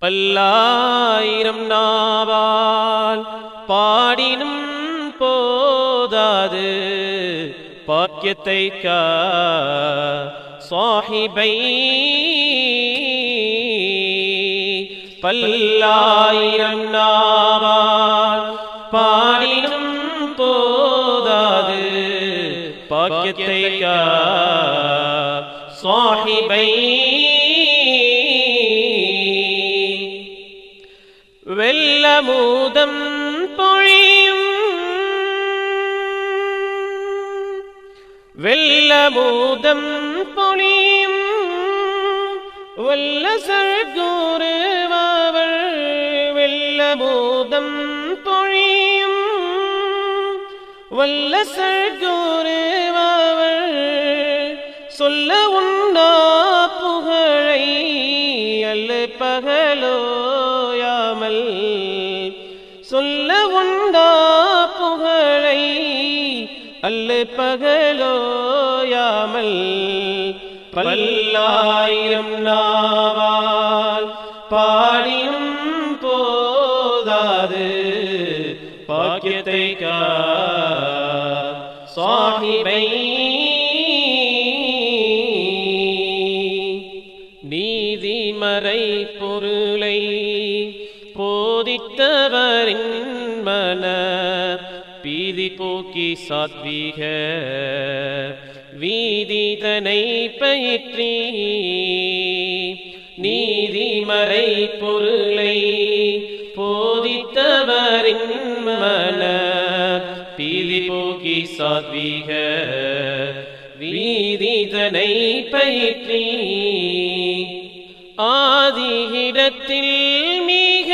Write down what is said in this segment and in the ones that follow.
பல்லாயிரம் நாவால் பாடினும் போதாது பாக்கியத்தை கா சாஹிபை பல்லாயிரம் நாவால் பாடினும் போதாது பாக்கியத்தை கா சாஹிபை வெள்ளமூதம் பொழியும் வெள்ளமூதம் பொழியும் வல்ல சர்க்குருவாவர் வெள்ளமூதம் பொழியும் வல்ல சர்க்குருவாவர் சொல்ல உண்டா புகழை அல்ல பகலோயாமல் சொல்ல உண்டா புகழை அல்ல பகலோயாமல் பல்லாயிரம் நாவால் பாடியும் போதாது பாக்கியத்தை கா சாஹிபை நீதிமறை பொருளை போதித்தவரின் மன பீதி போக்கி சாத்வீக வீதிதனை பயிற்றி நீதிமறை பொருளை போதித்தவரின் மன பீதி போக்கி சாத்வீக வீதிதனை பயிற்றி ஆதியிடத்தில் மிக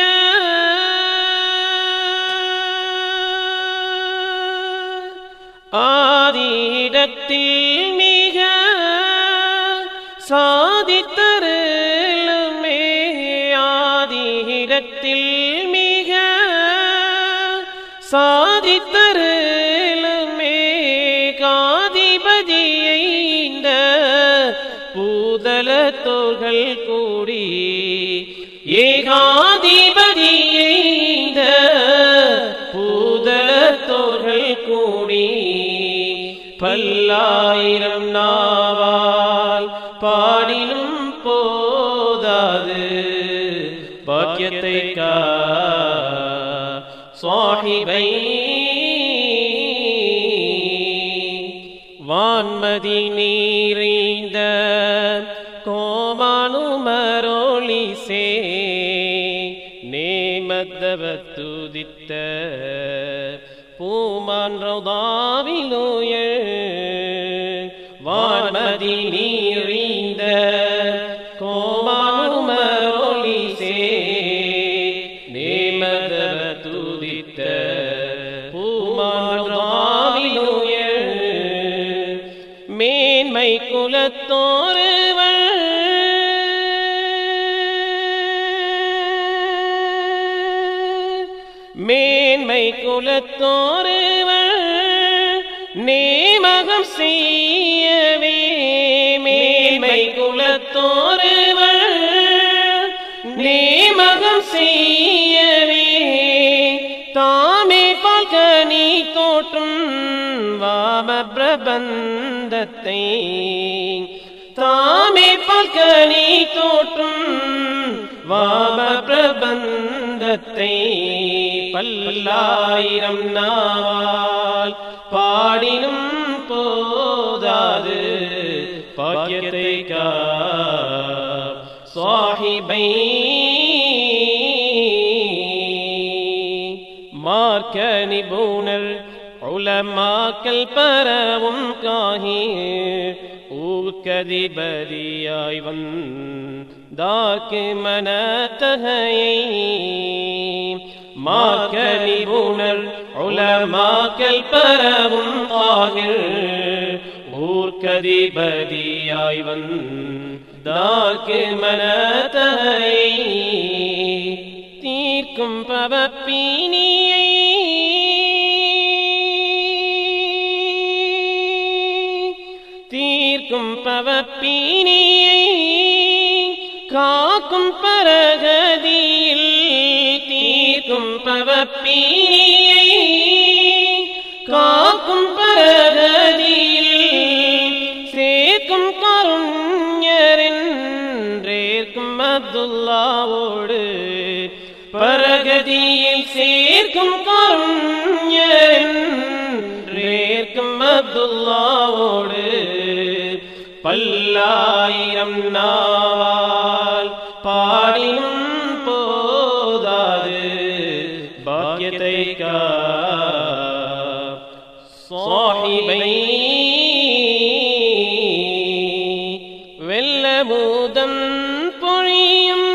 ஆதியிடத்தில் மிக சாதித்தருளுமே ஆதியிடத்தில் மிக சாதித்தருளுமே காதிபதியை இந்த பூதலத்தோர்கள் கூடி ஏகாதிபதியை இந்த பூதலத்தோர்கள் கூடி பல்லாயிரம் நாவால் பாடினும் போதாது பாக்கியத்தை கா சுவாஹிபை வான்மதி நீரைந்த கோமானுமரோளி சே நேமத்தவ துதித்த பூமான் ரௌதாவிலோய வான்மதி நீரைந்த கோமானுமரோளி சே நேமதவ துதித்த பூமான் ரௌதாவிலோய மேன்மை குலத்தோருவள் மேன்மை குலத்தோருவள் நேமகம் செய்யவே மேன்மை குலத்தோருவள் நேமகம் செய்யவே தாமே பால்கனி தோற்றும் வாம பிரபந்தத்தை தாமே பால்கனி தோற்றும் வாம பிரபந்தத்தை பல்லாயிரம் நாவால் பாடினும் போதாது பாக்கியத்தை கா சாஹிபை மார்க்க நிபுணர் உலமாக்கல் பரவும் காஹி ஊக்கதிபதியாய் வந்தாக்கு மனத்தகையை மார்க்க நிபுணர் உலமாக்கல் பரவும் காஹிர் ஊர்க்கதிபதியாய் வந்தாக்கு மனத்தகையை தீர்க்கும் பவப்பீனியை தீர்க்கும் பவப்பீனியை காக்கும் பரகதி பவப்பீனியை காக்கும் பரகதியில் சேர்க்கும் கருண்யரென்றேற்கும் அப்துல்லாவோடு பரகதியில் சேர்க்கும் கருண்யரென்றேற்கும் அப்துல்லாவோடு பல்லாயிரம் நாள் பாடினும் போதாது பாக்கியத்தை கா சாஹிபை வெல்லபூதம் பொழியும்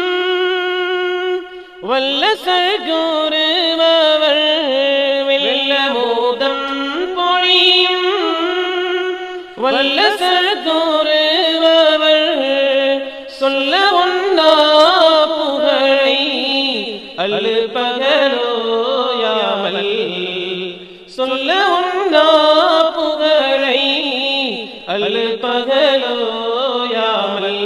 வல்ல சகுருபவர் வெல்லபூதம் பொழியும் வல்ல சகுருபவர் சொல்ல ஒன்னா புகழை அல்லு பகலோயாமல் சொல்ல உண்டா புகழை அல்லு பகலோயாமல்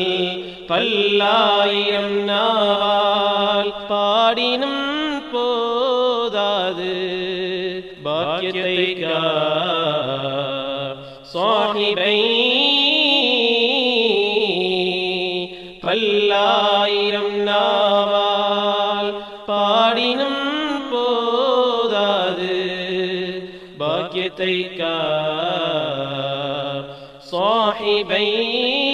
பல்லாயிரம் நாள் பாடினும் போதாது பாக்கியத்தை கா சாஹிபை பல்லாயிரம் நாவால் பாடினும் போதாது பாக்கியத்தை கா சாஹிபை